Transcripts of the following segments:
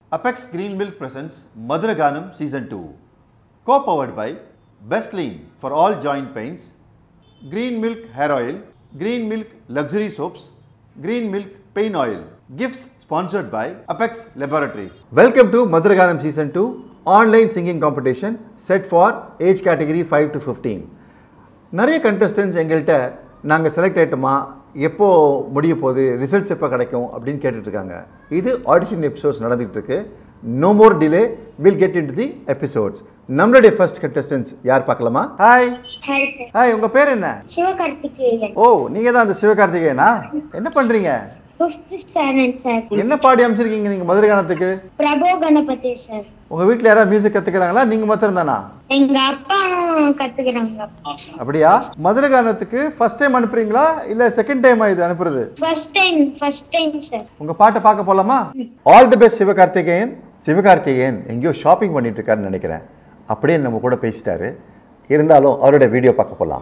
Apex Green Milk presents Madhuraganam Season 2. Co-powered by Best Lean for all joint pains, Green Milk Hair Oil, Green Milk Luxury Soaps, Green Milk Pain Oil. Gifts sponsored by Apex Laboratories. Welcome to Madhuraganam Season 2 online singing competition set for age category 5 to 15. நிறைய contestants எங்கள்கிட்ட நாங்கள் select ஆகிட்டோமா எப்போ முடிய போகுது results எப்போ கிடைக்கும் அப்படின்னு கேட்டுட்ருக்காங்க இது ஆடிஷன் எபிசோட்ஸ் நடந்துகிட்டு இருக்கு no more delay will get into the episodes நம்மளுடைய ஃபர்ஸ்ட் கண்டஸ்டன்ஸ் யார் பார்க்கலாமா ஹாய் ஹாய் சார் ஹாய் உங்கள் பேர் என்ன சிவகார்த்திகேயன் ஓ நீங்கள் தான் அந்த சிவகார்த்திகேயனா என்ன பண்ணுறீங்க ஃபிஃப்த் ஸ்டாண்டர்ட் சார் என்ன பாடி அமைச்சிருக்கீங்க நீங்கள் மதுரகானத்துக்கு பிரபோ கணபதி சார் உங்க வீட்டில் யாராவது மியூசிக் கத்துக்கிறாங்களா நீங்க மாத்திரம் தானா எங்க அப்பா கத்துக்கிறாங்க அப்படியா மதுரை கானத்துக்கு ஃபர்ஸ்ட் டைம் அனுப்புறீங்களா இல்ல செகண்ட் டைம் இது அனுப்புறது first time first time sir உங்க பாட்டை பார்க்க போலாமா all the best Sivakarthikeyan Sivakarthikeyan எங்கேயோ ஷாப்பிங் பண்ணிட்டு இருக்காருன்னு நினைக்கிறேன் அப்படியே நம்ம கூட பேசிட்டாரு இருந்தாலும் அவரோட வீடியோ பார்க்க போலாம்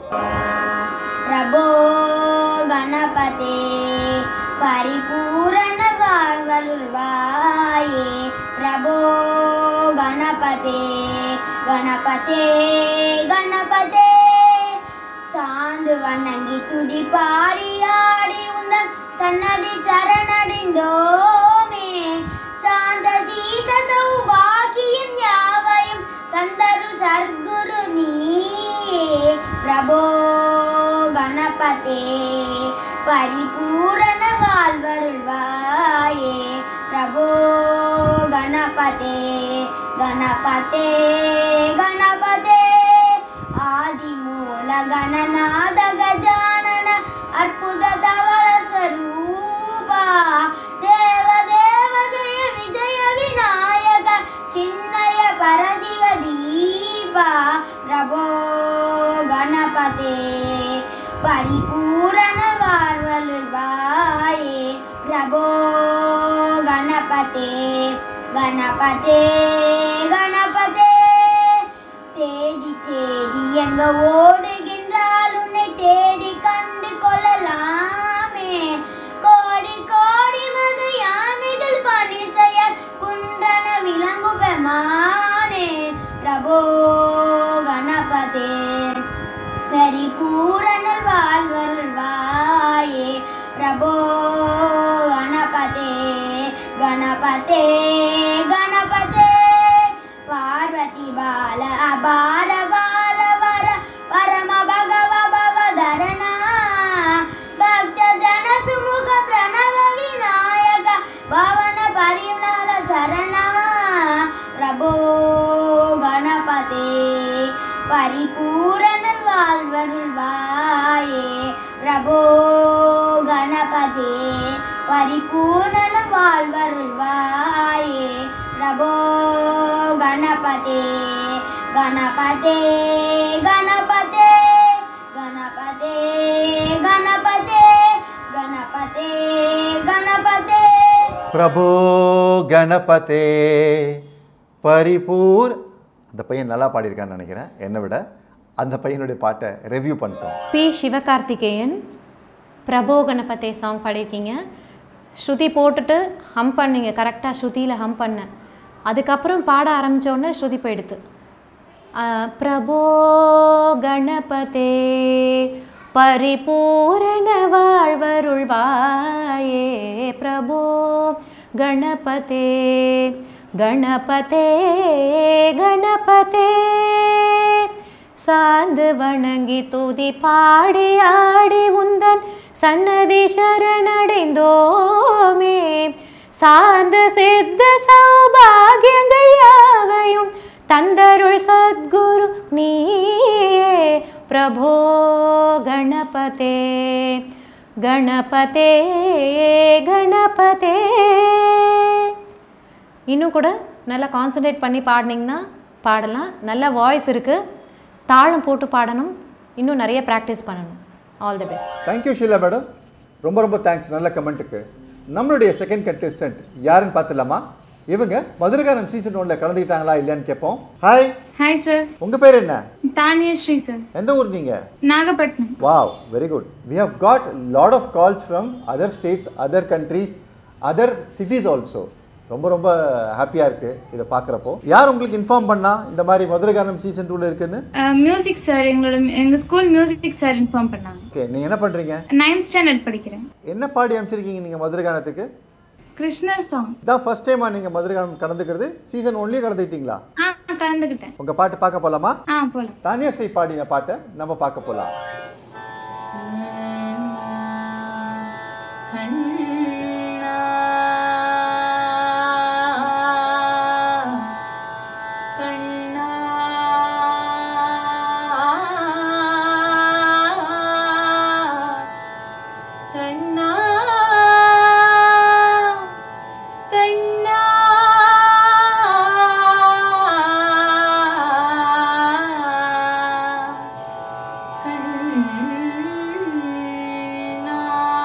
பிரபோ கணபதி பரிபூரண வாழ்வருள்வாயே பிரபோ கணபதி கணபதி கணபதி சாந்து வணங்கி துடி பாடி ஆடி உந்தன் சன்னதி சரணடைந்தோமே சாந்த சீத சௌபாகியம் யாவையும் தந்தருள் சர்க்குரு நீயே பிரபோ கணபதே பரிபூரண வாழ்வருள்வாயே பிரபோ கணபதே கணபதே கணபதே ஆதிமூல கணநாத கஜானன அற்புத தவள ஸ்வரூபா தேவ தேவ ஜெய விஜய விநாயக சின்னய பரசிவ தீபா பிரபோ கணபதே பரிபூரண வாழ்வருள்வாயே பிரபோ கணபதே கணபதே கணபதே தேடி தேடி எங்க ஓடுகின்றால் உன்னை தேடி கண்டு கொள்ளலாமே கோடி கோடி மது யானைகள் பணி செய்ய குன்றன விலங்கு பெமானே பிரபோ கணபதே பரிபூரணல் வாழ்வருள்வாயே பிரபோ கணபதே கணபதே கணபதே பார்வதி பால அபார வார வர பரம பகவ பவதரணா பக்த ஜன சுமுக பிரணவ விநாயக பவன பரிமள சரணா பிரபோ கணபதே பரிபூரண வாழ்வருள்வாயே பிரபோ கணபதே பரிபூரண வாழ்வருள்வாயே பிரபோ கணபதே கணபதே கணபதே கணபதே கணபதே கணபதே கணபதே பிரபு கணபதே பரிபூர் அந்த பையன் நல்லா பாடியிருக்கான்னு நினைக்கிறேன் என்னை விட அந்த பையனுடைய பாட்டை ரெவ்யூ பண்ணிட்டோம் பி சிவகார்த்திகேயன் பிரபோ கணபதே சாங் பாடியிருக்கீங்க ஸ்ருதி போட்டுட்டு ஹம் பண்ணீங்க கரெக்டாக ஸ்ருதியில் ஹம் பண்ணேன் அதுக்கப்புறம் பாட ஆரம்பித்தோடனே ஸ்ருதி போயிடுது ஆஹ், பிரபோ கணபதே பரிபூரண வாழ்வருள்வாயே பிரபோ கணபதே கணபதே கணபதே சார்ந்து வணங்கி துதி பாடி ஆடி உந்தன் சன்னதி சரணடைந்தோமே சார்ந்த சித்த சௌபாகியங்கள் யாவையும் தந்தருள் சத்குரு நீயே பிரபோ கணபதே கணபதே கணபதே இன்னும் கூட நல்லா கான்சென்ட்ரேட் பண்ணி பாடினீங்கன்னா பாடலாம் நல்ல வாய்ஸ் இருக்குது தாளம் போட்டு பாடணும் இன்னும் நிறைய ப்ராக்டிஸ் பண்ணணும் all the best thank you Sheela madam ரொம்ப ரொம்ப தேங்க்ஸ் நல்ல கமெண்ட்டுக்கு நம்மளுடைய செகண்ட் கண்டெஸ்டன்ட் யாருன்னு பார்த்துலாமா இவங்க மதுரகானம் சீசன் ஒன்ல கலந்துக்கிட்டாங்களா இல்லையான்னு கேட்போம் ஹாய் ஹாய் சார் உங்க பேர் என்ன தானியஸ்ரீ சார் எந்த ஊர் நீங்க Nagapattinam Wow, very good. We have got lot of calls from other states, other countries, other cities also. ரொம்ப ரொம்ப ஹாப்பியாக இருக்குது இதை பார்க்குறப்போ யார் உங்களுக்கு இன்ஃபார்ம் பண்ணா இந்த மாதிரி மதுரகானம் சீசன் டூவில் இருக்குன்னு மியூசிக் சார் எங்களோட எங்க ஸ்கூல் மியூசிக் சார் இன்ஃபார்ம் பண்ணாங்க ஓகே நீங்கள் என்ன பண்ணுறீங்க நைன்த் ஸ்டாண்டர்ட் படிக்கிறேன் என்ன பாடி அமைச்சிருக்கீங்க நீங்கள் மதுரகானத்துக்கு கிருஷ்ணர் சாங் இதான் ஃபர்ஸ்ட் டைமாக நீங்கள் மதுரகானம் கலந்துக்கிறது சீசன் ஒன்லேயே கலந்துக்கிட்டீங்களா ஆ கலந்துக்கிட்டேன் உங்கள் பாட்டு பார்க்க போகலாமா ஆ போலாம் தானியாஸ்ரீ பாடின பாட்டை நம்ம பார்க்க போகலாம் கண்ணா கண்ணா கண்ணா கண்ணா கண்ணா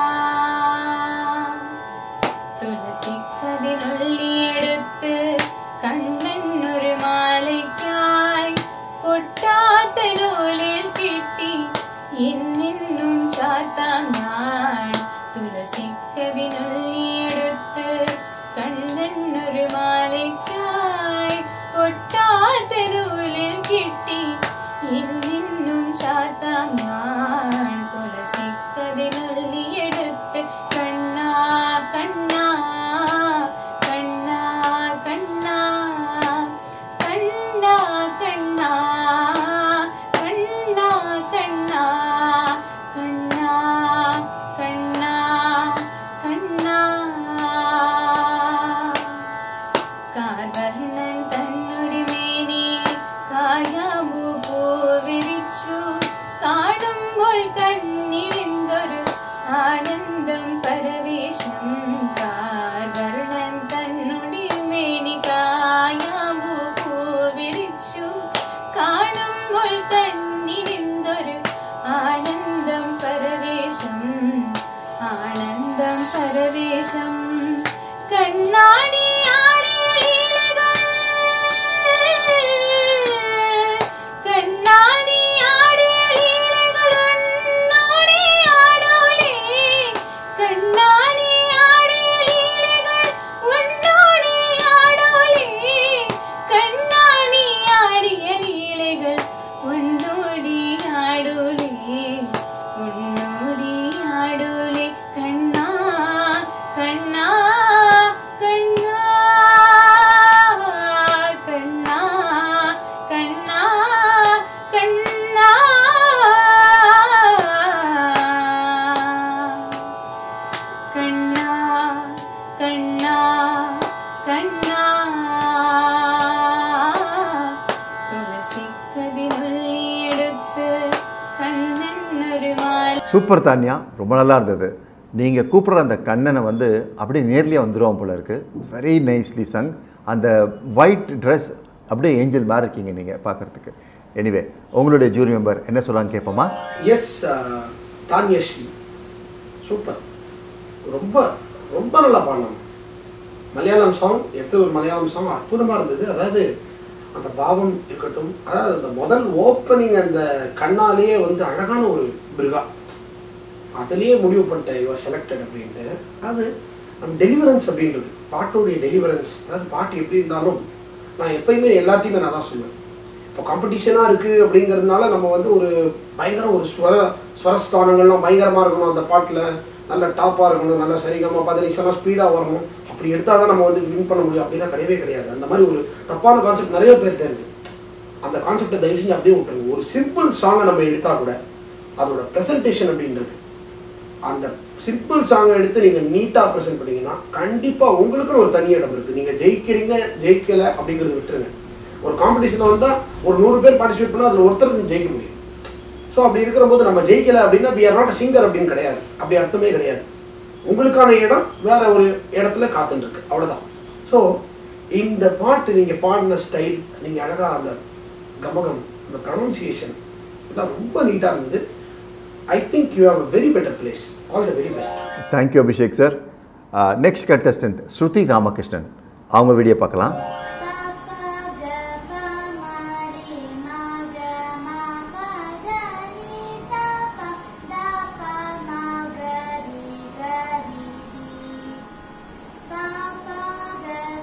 துளசி கதிரொள்ளி எடுத்து கண்ணன் ஒரு மாலைக்காய் பொட்டாத்த நூலில் கிட்டி என்னென்னும் சாத்தாம் நான் துளசி கதிரொள்ளி எடுத்து கண்ணன் ஒரு மாலைக்காய் பொட்டாத்த நூலில் கிட்டி என்னென்னும் சாத்தாம் நான் துளசி கதிரொள்ளி எடுத்து கண்ணா கண்ணா கண்ணா கண்ணா கண்ணா கண்ணா கண்ணா கண்ணா கண்ணா கண்ணா கண்ணா കാർവർണ്ണൻ തന്നുടി മേനി കായാമ്പൂ പൂവിരിച്ചു കാണുമ്പോൾ കണ്ണിടിന്തൊരു ആനന്ദം പരവേശം കാർവർണ്ണൻ തന്നുടി മേനി കായാമ്പൂ പൂവിരിച്ചു കാണുമ്പോൾ കണ്ണിടിന്തൊരു ആനന്ദം പരവേശം ആനന്ദം പരവേശം കണ്ണാടി ആടിയ ലീലകൾ കണ്ണാടി ആടിയ ലീലകൾ ഉണ്ണോടി ആടോലേ കണ്ണാടി ആടിയ ലീലകൾ ഉണ്ണോടി ആടോലേ കണ്ണാടി ആടിയ ലീലകൾ ഉണ്ണോടി ആടോലേ ഉണ്ണോടി ആടോലേ കണ്ണാ കണ്ണാ കണ്ണാ കണ്ണാ കണ്ണാ കണ്ണാ കണ്ണാ കണ്ണാ കണ്ണാ തുളസി കതിനുള്ളി എടുത്ത് കണ്ണനൊരു മാല சூப்பர் தானியா ரொம்ப நல்லா இருந்தது நீங்கள் கூப்பிட்ற அந்த கண்ணனை வந்து அப்படியே நேர்லேயே வந்துடுவோம் போல இருக்கு வெரி நைஸ்லி சங் அந்த ஒயிட் ட்ரெஸ் அப்படியே ஏஞ்சல் மாதிரி இருக்கீங்க நீங்கள் பார்க்குறதுக்கு எனிவே உங்களுடைய ஜூரி மெம்பர் என்ன சொல்கிறாங்க கேட்போமா எஸ் தானியஸ்ரீ சூப்பர் ரொம்ப ரொம்ப நல்லா பாடினாங்க மலையாளம் சாங் எடுத்தது ஒரு மலையாளம் சாங் அற்புதமாக இருந்தது அதாவது அந்த பாவம் இருக்கட்டும் அதாவது அந்த முதல் ஓப்பனிங் அந்த கண்ணாலேயே வந்து அழகான ஒரு பிருகா அதுலேயே முடிவு பண்ணிட்டேன் யுவர் செலக்டட் அப்படின்ட்டு அது அந்த டெலிவரன்ஸ் அப்படின்றது பாட்டோடைய டெலிவரன்ஸ் அதாவது பாட்டு எப்படி இருந்தாலும் நான் எப்பயுமே எல்லாத்தையுமே நான் தான் சொல்லுவேன் இப்போ காம்படிஷனாக இருக்குது அப்படிங்கிறதுனால நம்ம வந்து ஒரு பயங்கர ஒரு ஸ்வர ஸ்வரஸ்தானங்கள்லாம் பயங்கரமாக இருக்கணும் அந்த பாட்டில் நல்ல டாப்பாக இருக்கணும் நல்ல சரிகமாக பதினஞ்சு ஸ்பீடாக வரணும் அப்படி எடுத்தால் தான் நம்ம வந்து வின் பண்ண முடியும் அப்படிலாம் கிடையவே கிடையாது அந்த மாதிரி ஒரு தப்பான கான்செப்ட் நிறைய பேர்கிட்ட இருக்குது அந்த கான்செப்டை தயவு செஞ்சு அப்படியே விட்டுருங்க ஒரு சிம்பிள் சாங்கை நம்ம எடுத்தா கூட அதோட ப்ரெசன்டேஷன் அப்படின்றது அந்த சிம்பிள் சாங்கை எடுத்து நீங்கள் நீட்டாக ப்ரெசென்ட் பண்ணீங்கன்னா கண்டிப்பாக உங்களுக்குன்னு ஒரு தனி இடம் இருக்குது நீங்கள் ஜெயிக்கிறீங்க ஜெயிக்கலை அப்படிங்கிறத விட்டுருங்க ஒரு காம்படிஷனில் வந்தால் ஒரு நூறு பேர் பார்ட்டிசிபேட் பண்ணால் அதில் ஒருத்தர் ஜெயிக்க முடியும் ஸோ அப்படி இருக்கிற போது நம்ம ஜெயிக்கலை அப்படின்னா we are not a singer அப்படின்னு கிடையாது அப்படி அர்த்தமே கிடையாது உங்களுக்கான இடம் வேற ஒரு இடத்துல காத்துட்டு இருக்கு அவ்வளோதான் ஸோ இந்த பாட்டு நீங்கள் பாடின ஸ்டைல் நீங்கள் அழகாக அந்த கமகம் அந்த ப்ரொனன்சியேஷன் எல்லாம் ரொம்ப நீட்டாக இருந்தது I think you have a very better place all the very best thank you Abhishek sir next contestant Shruti Ramakrishnan அவங்க வீடியோ பார்க்கலாம் Thank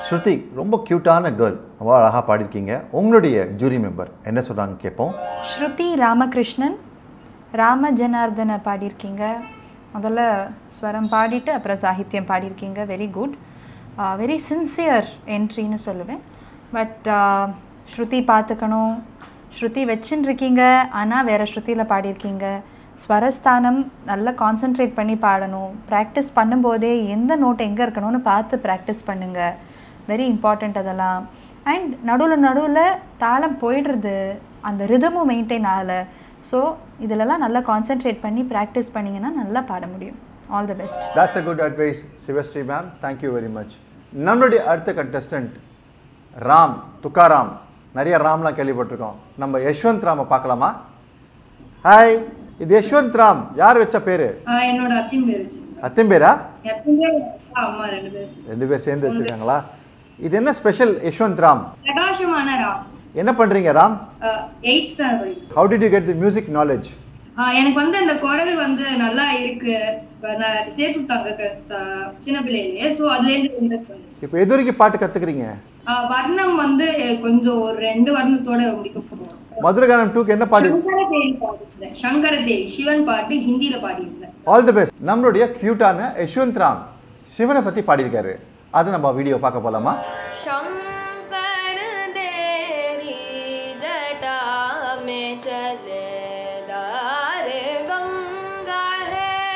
ஸ்ருதி ரொம்ப க்யூட்டான கேர்ள் ரொம்ப அழகாக பாடியிருக்கீங்க உங்களுடைய ஜூரி மெம்பர் என்ன சொல்கிறாங்க கேட்போம் ஸ்ருதி ராமகிருஷ்ணன் ராம ஜனார்தனை பாடியிருக்கீங்க முதல்ல ஸ்வரம் பாடிட்டு அப்புறம் சாகித்யம் பாடியிருக்கீங்க வெரி குட் வெரி சின்சியர் என்ட்ரின்னு சொல்லுவேன் பட் ஸ்ருதி பார்த்துக்கணும் ஸ்ருதி வச்சுன்னு இருக்கீங்க ஆனால் வேறு ஸ்ருதியில் பாடியிருக்கீங்க ஸ்வரஸ்தானம் நல்லா கான்சென்ட்ரேட் பண்ணி பாடணும் ப்ராக்டிஸ் பண்ணும்போதே எந்த நோட் எங்கே இருக்கணும்னு பார்த்து ப்ராக்டிஸ் பண்ணுங்கள் வெரி இம்பார்ட்டண்ட் அதெல்லாம் அண்ட் நடுவில் நடுவில் தாளம் போயிடுறது அந்த ரிதமும் மெயின்டைன் ஆகலை ஸோ இதிலெல்லாம் நல்லா கான்சென்ட்ரேட் பண்ணி ப்ராக்டிஸ் பண்ணிங்கன்னா நல்லா பாட முடியும் all the best That's a good advice, Sivasri ma'am thank you very much நம்மளுடைய அடுத்த கண்டஸ்டன்ட் ராம் துக்காராம் நிறைய ராம்லாம் கேள்விப்பட்டிருக்கோம் நம்ம யஷ்வந்த் ராமை பார்க்கலாமா ஹாய் இது யஷ்வந்த் ராம் யார் வச்ச பேர் என்னோட அத்தையும் பேர் வச்சு அத்தியம் பேரா அத்தையும் பேர் அப்பா, அம்மா ரெண்டு பேரும் ரெண்டு பேர் சேர்ந்து வச்சிருக்காங்களா இது என்ன ஸ்பெஷல் யஷ்வந்த் ராம் பிரகாசமான ராம் என்ன பண்ணுறீங்க ராம் எயிட் ஸ்டார் படிக்கும் how did you get the music knowledge ah எனக்கு வந்து அந்த குரல் வந்து நல்லா இருக்கு இப்ப நான் சேர்த்து விட்டாங்க க- ச- சின்ன பிள்ளையிலேயே ஸோ அதுல இருந்து interest வந்துச்சு. இப்போ எது வரைக்கும் பாட்டு கற்றுக்குறீங்க ஆஹ் வர்ணம் வந்து கொஞ்சம் ஒரு ரெண்டு வர்ணத்தோட முடிக்க போறோம் மதுரகானம் டூக்கு என்ன பாடு சங்கரதேவி பாடியிருந்தேன் சங்கரதேவி சிவன் பாட்டு ஹிந்தியில பாடியிருந்தேன் ஆல் தி பெஸ்ட் நம்மளுடைய க்யூட்டான யஷ்வந்த் ராம் சிவனை பற்றி பாடியிருக்காரு அது நம்ம வீடியோ பார்க்க போகலாமா शंकर देरी जटा में चले दार गंगा है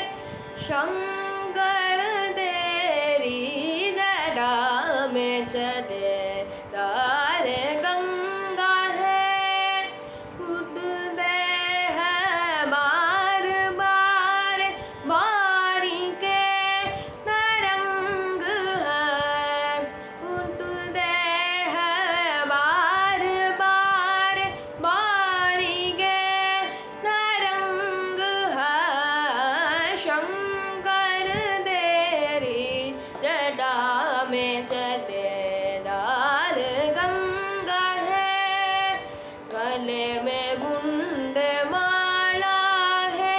शंकर देरी जटा में चले दार गंगा है उठते हैं बार बार बारी के तरंग है उठते हैं बार बार बारी के तरंग है शंकर देरी जटा में चले दार गंगा है गले में गुंड माला है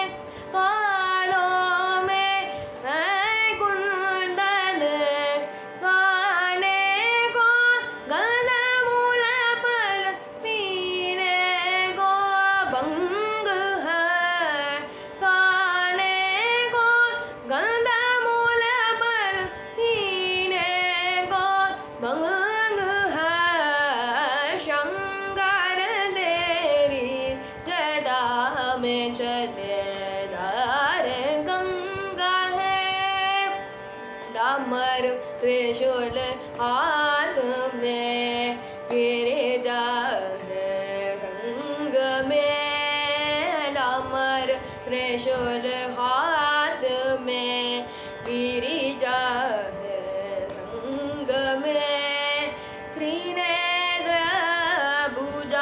कानों में है कुंडन गाने को गन मूल पर पीने को भंग है गाने को गंध मूल पर पीने को भंग है शंकर देरी जटा में चले दार गंगा है डामर त्रिशूल हाथ में गिरे जा है संग में डामर त्रिशूल हाथ में गिरी जा है संग में श्रीनेत्र भुजा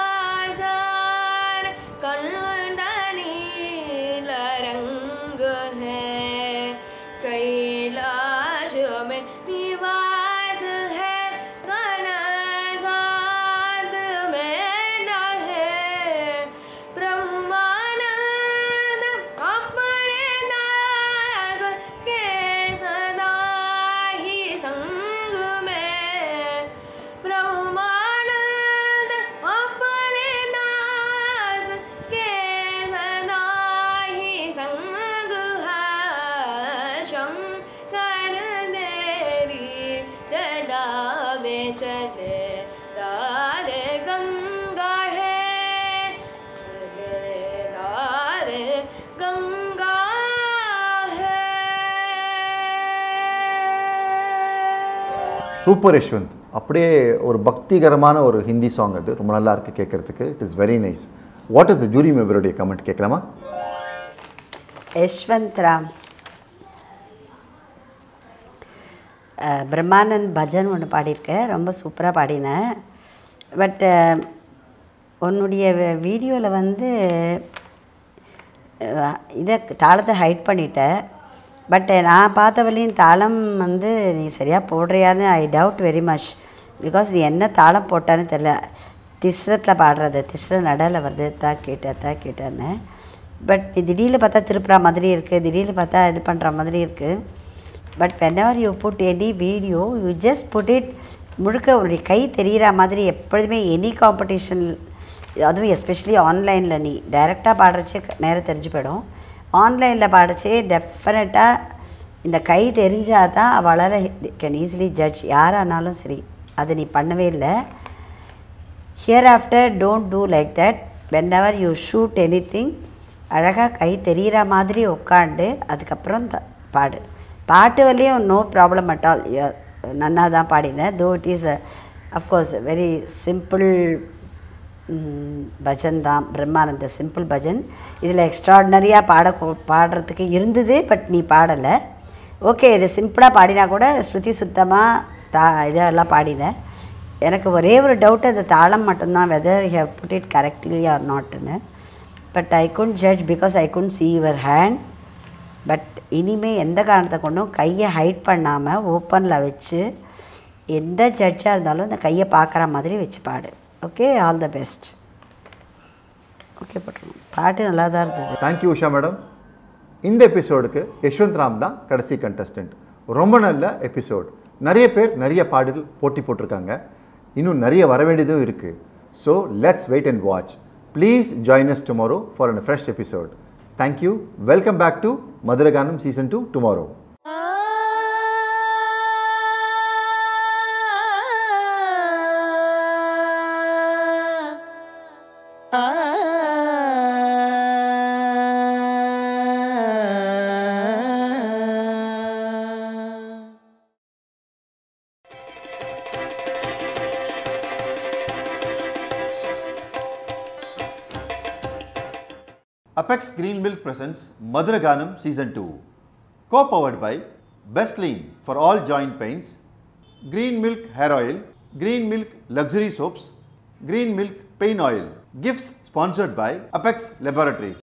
जार कंडनी रंग है कैलाश में निवास है गण साध में रहे ब्रह्मानंद अपने नास के सदा ही संग में ब्रह्मानंद अपने नास के सदा ही संग है शंकर देरी जड़ा में चले दार गंगा है चले दार गंगा है சூப்பர் யஷ்வந்த் அப்படியே ஒரு பக்திகரமான ஒரு ஹிந்தி சாங் அது ரொம்ப நல்லா இருக்கு கேட்கறதுக்கு it is very nice what is the jury மெம்பருடைய கமெண்ட் கேட்கலாமா யஷ்வந்த் ராம் அஹ், பிரம்மானந்த் பஜன் ஒன்று பாடியிருக்கேன் ரொம்ப சூப்பராக பாடினேன் பட் உன்னுடைய வீடியோவில் வந்து அஹ், இதை தாளத்தை ஹைட் பண்ணிட்டேன் பட் நான் பார்த்தவரையும் தாளம் வந்து நீ சரியாக போடுறியான்னு I doubt very much because நீ என்ன தாளம் போட்டான்னு தெரில திஸ்ரத்தில் பாடுறது திஸ்ர நடையில் வருது தா கேட்ட தா கேட்டேன்னு பட் திடீர்னு பார்த்தா திருப்புறா மாதிரி இருக்குது திடீர்னு பார்த்தா இது பண்ணுற மாதிரி இருக்குது but whenever you put any video you just put it முழுக்க உன்னுடைய கை தெரிகிற மாதிரி எப்பொழுதுமே எனி காம்படிஷன் அதுவும் எஸ்பெஷலி ஆன்லைனில் நீ டைரெக்டாக பாடுறச்சே நேரம் தெரிஞ்சு போயிடும் ஆன்லைனில் பாடுறச்சே டெஃபினட்டாக இந்த கை தெரிஞ்சால் தான் அவளால் கேன் ஈஸிலி ஜட்ஜ் யாரானாலும் சரி அது நீ பண்ணவே இல்லை hereafter don't do like that whenever you shoot anything அழகாக கை தெரிகிற மாதிரி உட்காந்து அதுக்கப்புறம் த பாடு பாட்டு வரையும் நோ ப்ராப்ளம் அட் ஆல் நன்னா தான் பாடினேன் though it is of course very simple bhajan தான் பிரம்மானந்த சிம்பிள் பஜன் இதில் எக்ஸ்ட்ராடினரியாக பாட பாடுறதுக்கு இருந்தது பட் நீ பாடலை ஓகே இது சிம்பிளாக பாடினா கூட ஸ்ருதி சுத்தமாக தா இதெல்லாம் பாடினேன் எனக்கு ஒரே ஒரு டவுட் அந்த தாளம் மட்டும்தான் whether how put it correctly or நாட்னு but I couldn't judge because I couldn't see your hand but இனிமே எந்த காரணத்தை கொண்டும் கையை ஹைட் பண்ணாமல் ஓப்பனில் வச்சு எந்த ஜட்ஜாக இருந்தாலும் இந்த கையை பார்க்குற மாதிரி வச்சு பாடு okay all the best okay போட்டுருவோம் பாட்டு நல்லா தான் இருந்தது தேங்க்யூ உஷா மேடம் இந்த எபிசோடுக்கு யஷ்வந்த் ராம் தான் கடைசி கண்டஸ்டன்ட் ரொம்ப நல்ல எபிசோட் நிறைய பேர் நிறைய பாடல் போட்டி போட்டிருக்காங்க இன்னும் நிறைய வர வேண்டியதும் இருக்குது so let's wait and watch please join us tomorrow for an fresh episode thank you welcome back to Madhuragaanam season two tomorrow Apex Green Milk presents Madhuraganam Season 2. Co-powered by Best Lean for all joint pains, Green Milk Hair Oil, Green Milk Luxury Soaps, Green Milk Pain Oil. Gifts sponsored by Apex Laboratories.